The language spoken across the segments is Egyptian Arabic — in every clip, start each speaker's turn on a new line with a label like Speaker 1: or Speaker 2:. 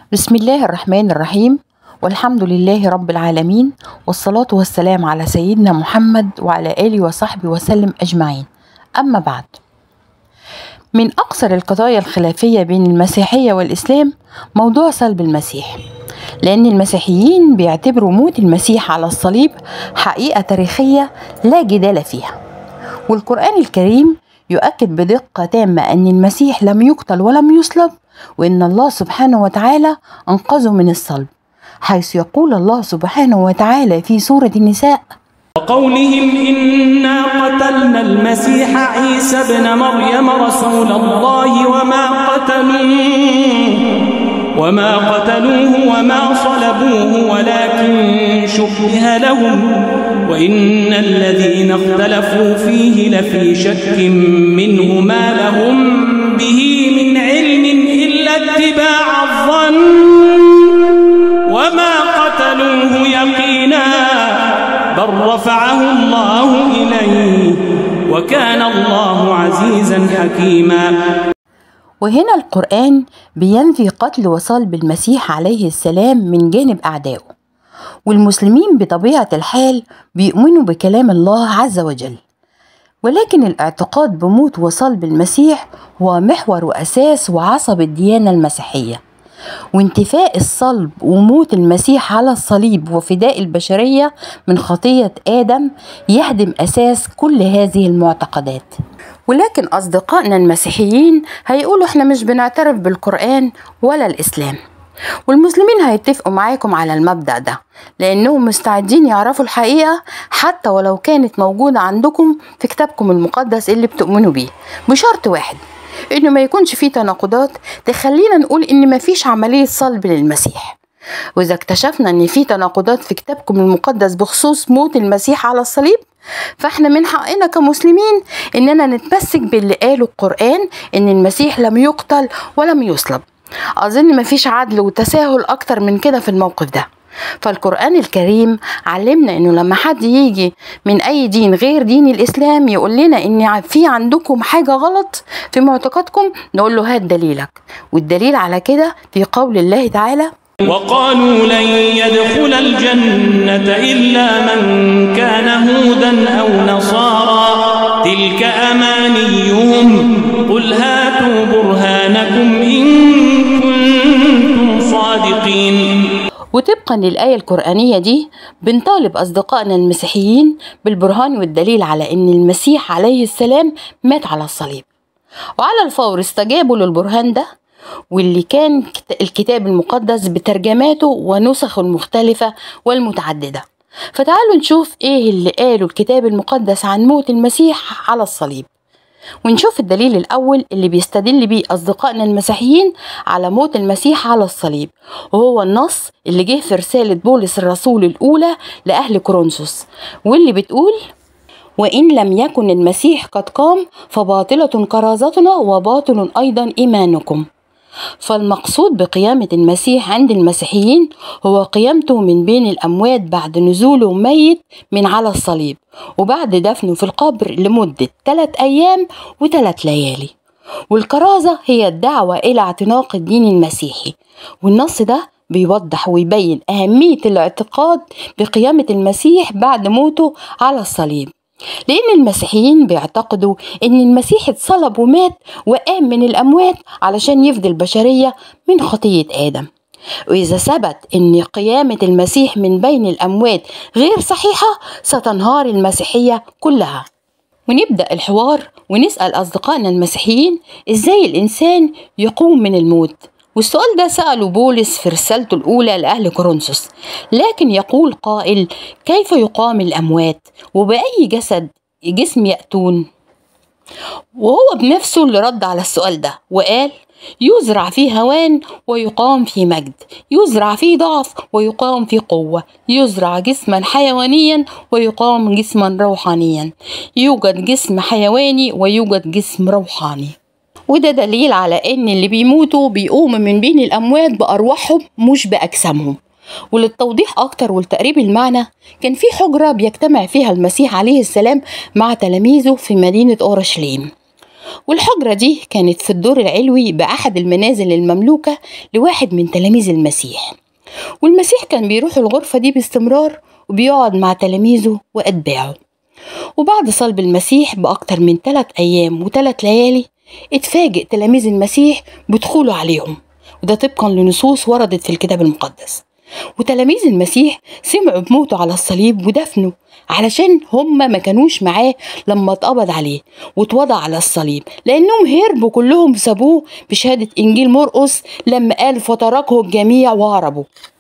Speaker 1: بسم الله الرحمن الرحيم والحمد لله رب العالمين والصلاة والسلام على سيدنا محمد وعلى آله وصحبه وسلم أجمعين أما بعد من أقصر القضايا الخلافية بين المسيحية والإسلام موضوع صلب المسيح لأن المسيحيين بيعتبروا موت المسيح على الصليب حقيقة تاريخية لا جدال فيها والقرآن الكريم يؤكد بدقة تامة أن المسيح لم يقتل ولم يصلب وأن الله سبحانه وتعالى أنقذه من الصلب حيث يقول الله سبحانه وتعالى في سورة النساء
Speaker 2: وقولهم إنا قتلنا المسيح عيسى ابن مريم رسول الله وما قتلوه وما قتلوه وما صلبوه ولكن شبه لهم وإن الذين اختلفوا فيه لفي شك منه ما لهم به من علم إلا اتباع الظن وما قتلوه يقينا بل رفعه الله إليه وكان الله عزيزا حكيما
Speaker 1: وهنا القرآن بينفي قتل وصلب المسيح عليه السلام من جانب أعدائه والمسلمين بطبيعة الحال بيؤمنوا بكلام الله عز وجل ولكن الاعتقاد بموت وصلب المسيح هو محور وأساس وعصب الديانة المسيحية وانتفاء الصلب وموت المسيح على الصليب وفداء البشرية من خطية آدم يهدم أساس كل هذه المعتقدات ولكن أصدقائنا المسيحيين هيقولوا احنا مش بنعترف بالقرآن ولا الإسلام والمسلمين هيتفقوا معاكم على المبدأ ده لأنهم مستعدين يعرفوا الحقيقة حتى ولو كانت موجودة عندكم في كتابكم المقدس اللي بتؤمنوا بيه بشرط واحد إنه ما يكونش فيه تناقضات تخلينا نقول إن مفيش عملية صلب للمسيح وإذا اكتشفنا إن في تناقضات في كتابكم المقدس بخصوص موت المسيح على الصليب فاحنا من حقنا كمسلمين اننا نتمسك باللي قاله القرآن ان المسيح لم يقتل ولم يصلب اظن مفيش عدل وتساهل اكتر من كده في الموقف ده فالقرآن الكريم علمنا انه لما حد يجي من اي دين غير دين الاسلام يقول لنا ان في عندكم حاجة غلط في معتقدكم نقول له هات دليلك والدليل على كده في قول الله تعالى
Speaker 2: وقالوا لن يدخل الجنة إلا من كان هودا أو نصارى تلك أمانيهم قل هاتوا برهانكم إن كنتم صادقين
Speaker 1: وطبقا للآية القرآنية دي بنطالب أصدقائنا المسيحيين بالبرهان والدليل على أن المسيح عليه السلام مات على الصليب وعلى الفور استجابوا للبرهان ده واللي كان الكتاب المقدس بترجماته ونسخه المختلفة والمتعددة فتعالوا نشوف ايه اللي قاله الكتاب المقدس عن موت المسيح على الصليب ونشوف الدليل الأول اللي بيستدل بيه أصدقائنا المسيحيين على موت المسيح على الصليب وهو النص اللي جه في رسالة بولس الرسول الأولى لأهل كورنثوس واللي بتقول وإن لم يكن المسيح قد قام فباطلة كرازتنا وباطل أيضا إيمانكم فالمقصود بقيامة المسيح عند المسيحيين هو قيامته من بين الأموات بعد نزوله ميت من على الصليب وبعد دفنه في القبر لمدة ثلاث أيام وثلاث ليالي والكرازة هي الدعوة إلى اعتناق الدين المسيحي والنص ده بيوضح ويبين أهمية الاعتقاد بقيامة المسيح بعد موته على الصليب لأن المسيحيين بيعتقدوا إن المسيح اتصلب ومات وقام من الأموات علشان يفدي البشرية من خطية آدم وإذا ثبت إن قيامة المسيح من بين الأموات غير صحيحة ستنهار المسيحية كلها ونبدأ الحوار ونسأل أصدقائنا المسيحيين إزاي الإنسان يقوم من الموت والسؤال ده سأله بولس في رسالته الأولى لأهل كورنثوس لكن يقول قائل كيف يقام الأموات وبأي جسد جسم يأتون وهو بنفسه اللي رد على السؤال ده وقال يزرع فيه هوان ويقام في مجد يزرع فيه ضعف ويقام في قوة يزرع جسما حيوانيا ويقام جسما روحانيا يوجد جسم حيواني ويوجد جسم روحاني وده دليل على ان اللي بيموتوا بيقوموا من بين الاموات بارواحهم مش باجسامهم وللتوضيح اكتر ولتقريب المعنى كان في حجرة بيجتمع فيها المسيح عليه السلام مع تلاميذه في مدينة اورشليم والحجرة دي كانت في الدور العلوي بأحد المنازل المملوكة لواحد من تلاميذ المسيح والمسيح كان بيروح الغرفة دي باستمرار وبيقعد مع تلاميذه وأتباعه وبعد صلب المسيح بأكتر من ثلاث أيام وثلاث ليالي اتفاجئ تلاميذ المسيح بدخوله عليهم وده طبقا لنصوص وردت في الكتاب المقدس وتلاميذ المسيح سمعوا بموته على الصليب ودفنه علشان هم ما كانوش معاه لما اتقبض عليه واتوضع على الصليب لانهم هربوا كلهم سابوه بشهاده انجيل مرقس لما قال فتركه الجميع وهربوا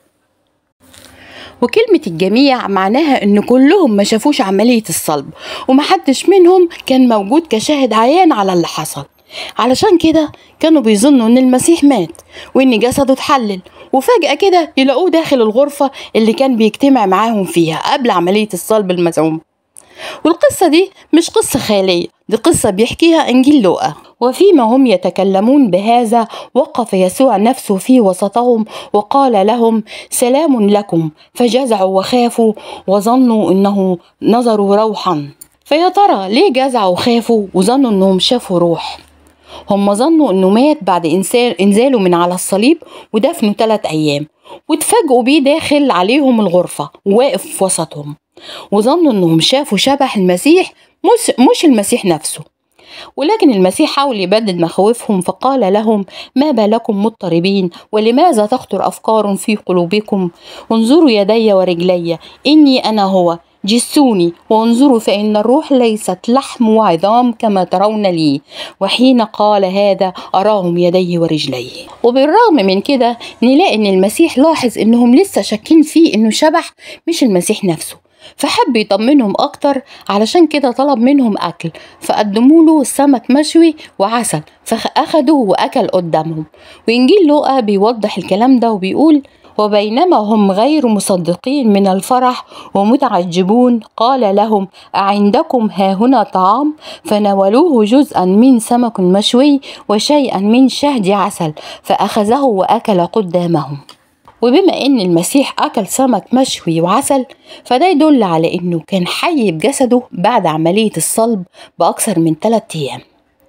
Speaker 1: وكلمة الجميع معناها إن كلهم ما شافوش عملية الصلب ومحدش منهم كان موجود كشاهد عيان على اللي حصل علشان كده كانوا بيظنوا إن المسيح مات وإن جسده اتحلل وفجأة كده يلاقوه داخل الغرفة اللي كان بيجتمع معاهم فيها قبل عملية الصلب المزعوم والقصة دي مش قصة خيالية دي قصة بيحكيها إنجيل لوقا وفيما هم يتكلمون بهذا وقف يسوع نفسه في وسطهم وقال لهم سلام لكم فجزعوا وخافوا وظنوا إنه نظروا روحا فيا ترى ليه جزعوا وخافوا وظنوا إنهم شافوا روح هم ظنوا إنه مات بعد إنزاله من على الصليب ودفنه ثلاث أيام واتفاجئوا بيه داخل عليهم الغرفة وواقف في وسطهم وظنوا انهم شافوا شبح المسيح مش, مش المسيح نفسه ولكن المسيح حاول يبدد مخاوفهم فقال لهم ما بالكم مضطربين ولماذا تخطر افكار في قلوبكم انظروا يدي ورجلي اني انا هو جسوني وانظروا فإن الروح ليست لحم وعظام كما ترون لي وحين قال هذا أراهم يديه ورجليه وبالرغم من كده نلاقي إن المسيح لاحظ إنهم لسه شاكين فيه إنه شبح مش المسيح نفسه فحب يطمنهم أكتر علشان كده طلب منهم أكل فقدموا له سمك مشوي وعسل فأخدوه وأكل قدامهم وإنجيل لوقا بيوضح الكلام ده وبيقول وبينما هم غير مصدقين من الفرح ومتعجبون قال لهم أعندكم هاهنا طعام فنولوه جزءا من سمك مشوي وشيئا من شهد عسل فأخذه وأكل قدامهم وبما ان المسيح اكل سمك مشوي وعسل فده يدل على انه كان حي بجسده بعد عمليه الصلب باكثر من 3 ايام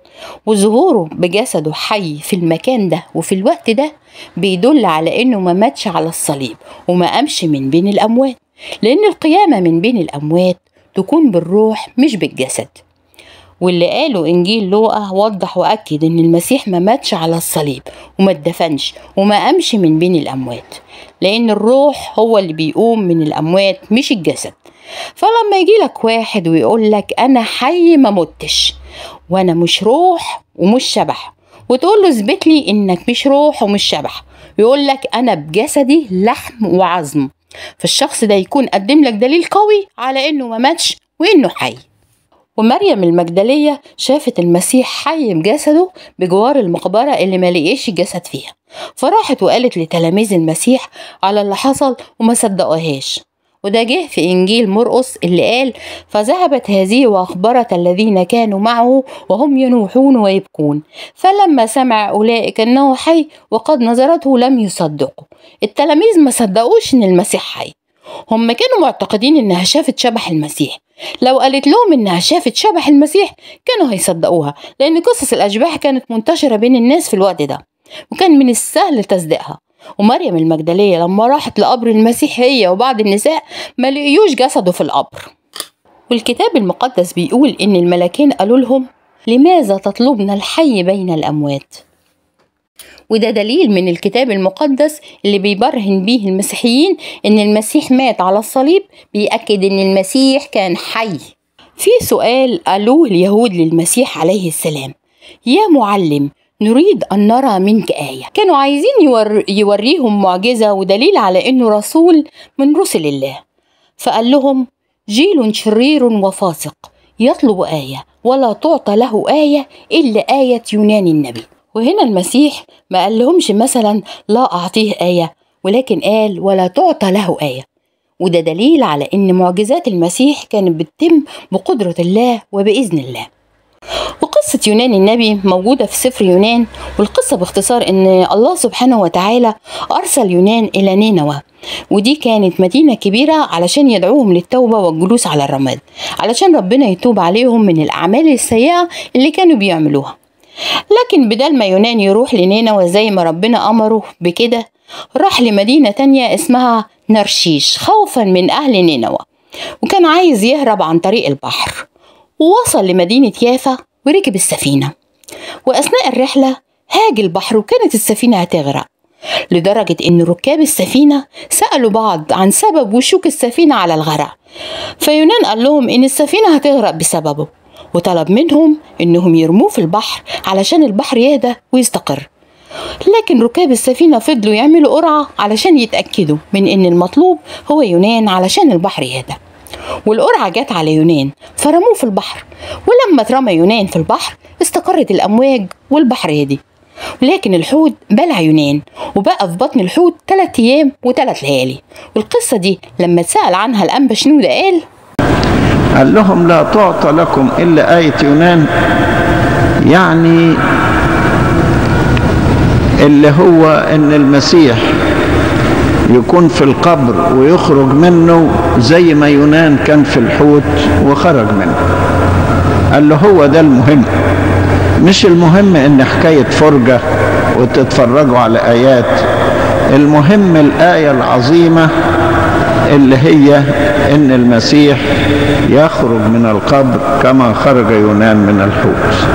Speaker 1: وظهوره بجسده حي في المكان ده وفي الوقت ده بيدل على انه ما ماتش على الصليب وما قامش من بين الاموات لان القيامه من بين الاموات تكون بالروح مش بالجسد واللي قاله انجيل لوقا وضح واكد ان المسيح ما ماتش على الصليب وما اتدفنش وما قامش من بين الاموات لان الروح هو اللي بيقوم من الاموات مش الجسد فلما يجي لك واحد ويقول لك انا حي ما متش وانا مش روح ومش شبح وتقول له اثبت لي انك مش روح ومش شبح يقول لك انا بجسدي لحم وعظم فالشخص ده يكون قدم لك دليل قوي على انه ما ماتش وانه حي ومريم المجدلية شافت المسيح حي بجسده بجوار المقبرة اللي ما لقيش الجسد فيها فراحت وقالت لتلاميذ المسيح على اللي حصل وما صدقوهاش وده جه في إنجيل مرقس اللي قال فذهبت هذه وأخبرت الذين كانوا معه وهم ينوحون ويبكون فلما سمع أولئك أنه حي وقد نظرته لم يصدقوا التلاميذ ما صدقوش إن المسيح حي هم كانوا معتقدين إنها شافت شبح المسيح لو قالت لهم إنها شافت شبح المسيح كانوا هيصدقوها لأن قصص الأشباح كانت منتشرة بين الناس في الوقت ده وكان من السهل تصديقها ومريم المجدلية لما راحت لقبر المسيح هي وبعض النساء ما لقيوش جسده في القبر والكتاب المقدس بيقول إن الملاكين قالوا لهم لماذا تطلبنا الحي بين الأموات وده دليل من الكتاب المقدس اللي بيبرهن بيه المسيحيين ان المسيح مات على الصليب بيأكد ان المسيح كان حي في سؤال قالوه اليهود للمسيح عليه السلام يا معلم نريد أن نرى منك آية كانوا عايزين يور... يوريهم معجزة ودليل على أنه رسول من رسل الله فقال لهم جيل شرير وفاسق يطلب آية ولا تعطى له آية إلا آية يونان النبي وهنا المسيح ما قال لهمش مثلا لا أعطيه آية ولكن قال ولا تعطى له آية وده دليل على أن معجزات المسيح كانت بتتم بقدرة الله وبإذن الله وقصة قصة يونان النبي موجودة في سفر يونان والقصة باختصار إن الله سبحانه وتعالى أرسل يونان إلى نينوى ودي كانت مدينة كبيرة علشان يدعوهم للتوبة والجلوس على الرماد علشان ربنا يتوب عليهم من الأعمال السيئة اللي كانوا بيعملوها لكن بدل ما يونان يروح لنينوى زي ما ربنا أمره بكده راح لمدينة تانية اسمها نرشيش خوفا من أهل نينوى وكان عايز يهرب عن طريق البحر ووصل لمدينة يافا وركب السفينة وأثناء الرحلة هاج البحر وكانت السفينة هتغرق لدرجة إن ركاب السفينة سألوا بعض عن سبب وشوك السفينة على الغرق فيونان قال لهم إن السفينة هتغرق بسببه وطلب منهم إنهم يرموه في البحر علشان البحر يهدى ويستقر لكن ركاب السفينة فضلوا يعملوا قرعة علشان يتأكدوا من إن المطلوب هو يونان علشان البحر يهدى والقرعة جت على يونان فرموه في البحر ولما اترمى يونان في البحر استقرت الأمواج والبحر هدي لكن الحوت بلع يونان وبقى في بطن الحوت تلات أيام وتلات ليالي والقصة دي لما اتسأل عنها الأنبا شنودة قال
Speaker 3: قال لهم لا تعطى لكم إلا آية يونان يعني اللي هو ان المسيح يكون في القبر ويخرج منه زي ما يونان كان في الحوت وخرج منه قال له هو ده المهم مش المهم ان حكاية فرجة وتتفرجوا على ايات المهم الاية العظيمة اللي هي ان المسيح يخرج من القبر كما خرج يونان من الحوت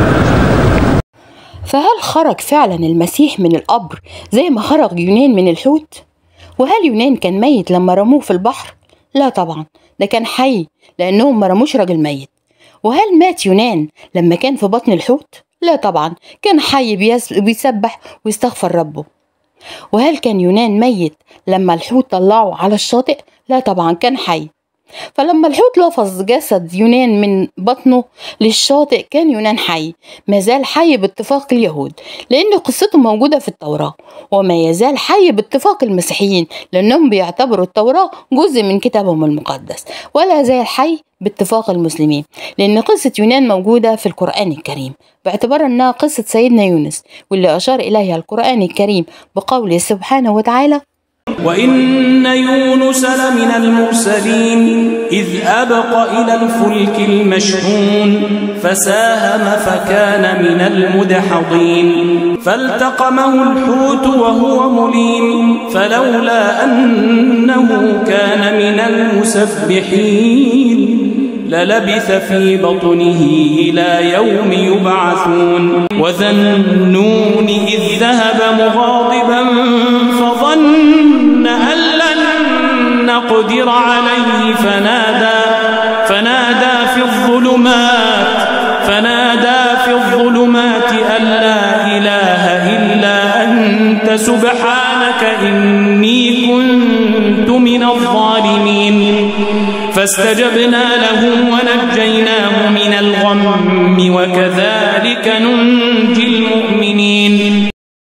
Speaker 1: فهل خرج فعلا المسيح من القبر زي ما خرج يونان من الحوت؟ وهل يونان كان ميت لما رموه في البحر؟ لا طبعا ده كان حي لأنهم ما رموش راجل ميت وهل مات يونان لما كان في بطن الحوت؟ لا طبعا كان حي بيسبح ويستغفر ربه وهل كان يونان ميت لما الحوت طلعه على الشاطئ؟ لا طبعا كان حي فلما الحوت لفظ جسد يونان من بطنه للشاطئ كان يونان حي ما زال حي باتفاق اليهود لأن قصته موجودة في التوراة وما يزال حي باتفاق المسيحيين لأنهم بيعتبروا التوراة جزء من كتابهم المقدس ولا زال حي باتفاق المسلمين لأن قصة يونان موجودة في القرآن الكريم باعتبار أنها قصة سيدنا يونس واللي أشار إليها القرآن الكريم بقوله سبحانه وتعالى
Speaker 2: وإن يونس لمن المرسلين إذ أبق إلى الفلك المشحون فساهم فكان من المدحضين فالتقمه الحوت وهو مليم فلولا أنه كان من المسبحين للبث في بطنه إلى يوم يبعثون وذا النون إذ ذهب مغاضبا فظن أن لن نقدر عليه فنادى فنادى في الظلمات فنادى في الظلمات أن لا إله إلا أنت سبحانك إني كنت من الظالمين فاستجبنا له ونجيناه من الغم وكذلك ننجي المؤمنين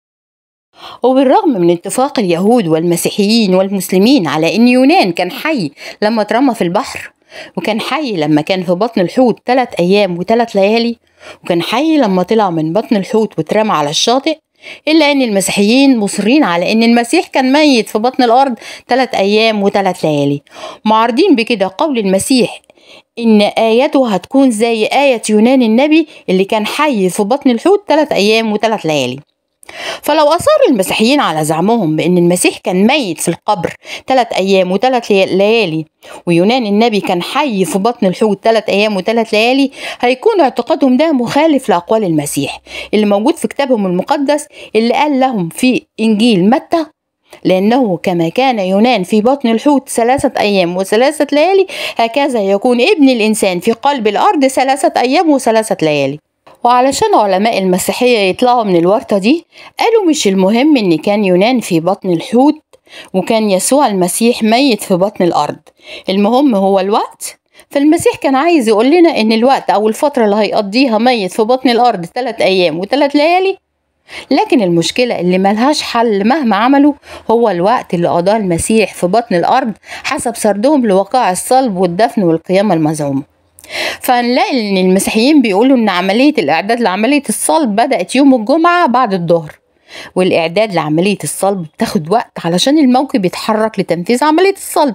Speaker 1: وبالرغم من اتفاق اليهود والمسيحيين والمسلمين على ان يونان كان حي لما اترمى في البحر وكان حي لما كان في بطن الحوت ثلاث ايام وثلاث ليالي وكان حي لما طلع من بطن الحوت واترمى على الشاطئ إلا أن المسيحيين مصرين على أن المسيح كان ميت في بطن الأرض ثلاث أيام وثلاث ليالي معارضين بكده قول المسيح إن آيته هتكون زي آية يونان النبي اللي كان حي في بطن الحوت ثلاث أيام وثلاث ليالي فلو أصر المسيحيين على زعمهم بأن المسيح كان ميت في القبر ثلاث أيام وثلاث ليالي ويونان النبي كان حي في بطن الحوت ثلاث أيام وثلاث ليالي هيكون اعتقادهم ده مخالف لأقوال المسيح اللي موجود في كتابهم المقدس اللي قال لهم في إنجيل متى لأنه كما كان يونان في بطن الحوت ثلاثة أيام وثلاثة ليالي هكذا يكون ابن الإنسان في قلب الأرض ثلاثة أيام وثلاثة ليالي وعلشان علماء المسيحية يطلعوا من الورطة دي قالوا مش المهم إن كان يونان في بطن الحوت وكان يسوع المسيح ميت في بطن الأرض المهم هو الوقت فالمسيح كان عايز يقول لنا إن الوقت أو الفترة اللي هيقضيها ميت في بطن الأرض ثلاث أيام وثلاث ليالي لكن المشكلة اللي ملهاش حل مهما عملوا هو الوقت اللي قضاه المسيح في بطن الأرض حسب سردهم لوقائع الصلب والدفن والقيامة المزعومة فنلاقي ان المسيحيين بيقولوا ان عملية الاعداد لعملية الصلب بدأت يوم الجمعة بعد الظهر والإعداد لعملية الصلب بتاخد وقت علشان الموكب يتحرك لتنفيذ عملية الصلب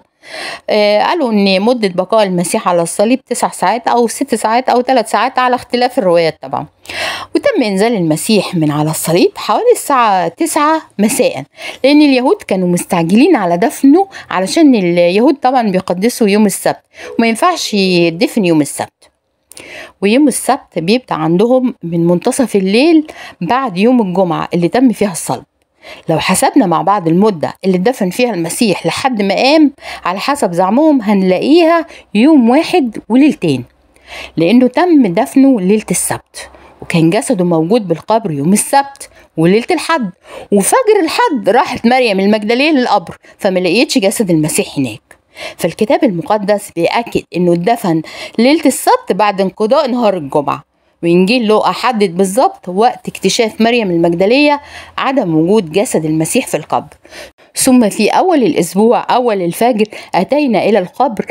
Speaker 1: آه قالوا ان مدة بقاء المسيح على الصليب تسع ساعات او ست ساعات او ثلاث ساعات على اختلاف الروايات طبعا وتم انزال المسيح من على الصليب حوالي الساعة تسعة مساء لان اليهود كانوا مستعجلين على دفنه علشان اليهود طبعا بيقدسوا يوم السبت وما ينفعش يدفن يوم السبت ويوم السبت بيبقى عندهم من منتصف الليل بعد يوم الجمعة اللي تم فيها الصلب لو حسبنا مع بعض المدة اللي دفن فيها المسيح لحد ما قام على حسب زعمهم هنلاقيها يوم واحد وليلتين لأنه تم دفنه ليلة السبت وكان جسده موجود بالقبر يوم السبت وليلة الحد وفجر الحد راحت مريم المجدلية للقبر فما لقيتش جسد المسيح هناك فالكتاب المقدس بيأكد انه اتدفن ليلة السبت بعد انقضاء نهار الجمعة وإنجيل لوقا حدد بالظبط وقت اكتشاف مريم المجدلية عدم وجود جسد المسيح في القبر ثم في أول الأسبوع أول الفجر أتينا إلى القبر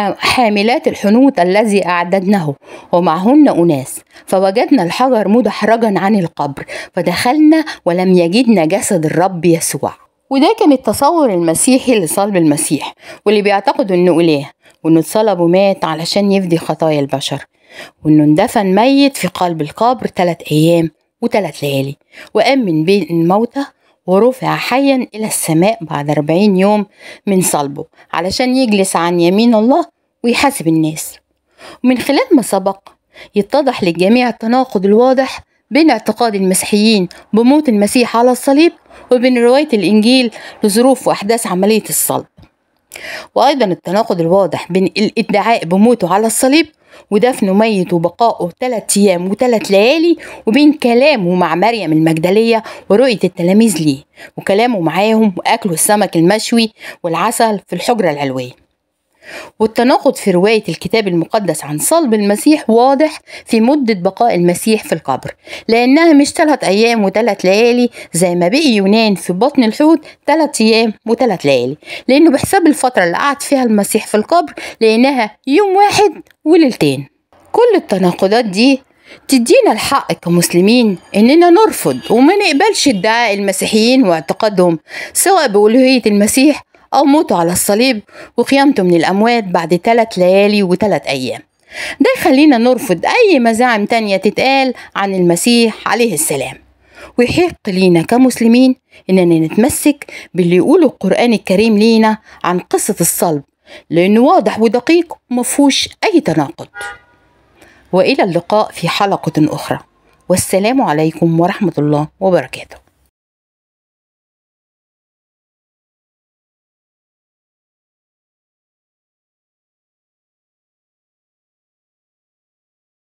Speaker 1: حاملات الحنوط الذي أعددنه ومعهن أناس فوجدنا الحجر مدحرجا عن القبر فدخلنا ولم يجدنا جسد الرب يسوع وده كان التصور المسيحي لصلب المسيح واللي بيعتقدوا انه اله وانه اتصلب ومات علشان يفدي خطايا البشر وانه اندفن ميت في قلب القبر ثلاث ايام وثلاث ليالي وقام من بين الموتى ورفع حيا إلى السماء بعد أربعين يوم من صلبه علشان يجلس عن يمين الله ويحاسب الناس ومن خلال ما سبق يتضح للجميع التناقض الواضح بين اعتقاد المسيحيين بموت المسيح على الصليب وبين رواية الإنجيل لظروف وأحداث عملية الصلب وأيضا التناقض الواضح بين الادعاء بموته على الصليب ودفنه ميت وبقائه ثلاث أيام وثلاث ليالي وبين كلامه مع مريم المجدلية ورؤية التلاميذ ليه وكلامه معاهم وأكله السمك المشوي والعسل في الحجرة العلوية والتناقض في رواية الكتاب المقدس عن صلب المسيح واضح في مدة بقاء المسيح في القبر لأنها مش ثلاث أيام وثلاث ليالي زي ما بقي يونان في بطن الحوت ثلاث أيام وثلاث ليالي لأنه بحساب الفترة اللي قعد فيها المسيح في القبر لأنها يوم واحد وليلتين كل التناقضات دي تدينا الحق كمسلمين اننا نرفض وما نقبلش ادعاء المسيحيين واعتقادهم سواء بألوهية المسيح أو موته على الصليب وقيامته من الأموات بعد ثلاث ليالي وثلاث أيام ده يخلينا نرفض أي مزاعم تانية تتقال عن المسيح عليه السلام ويحق لينا كمسلمين إننا نتمسك باللي يقوله القرآن الكريم لينا عن قصة الصلب لأنه واضح ودقيق ومفهوش أي تناقض وإلى اللقاء في حلقة أخرى والسلام عليكم ورحمة الله وبركاته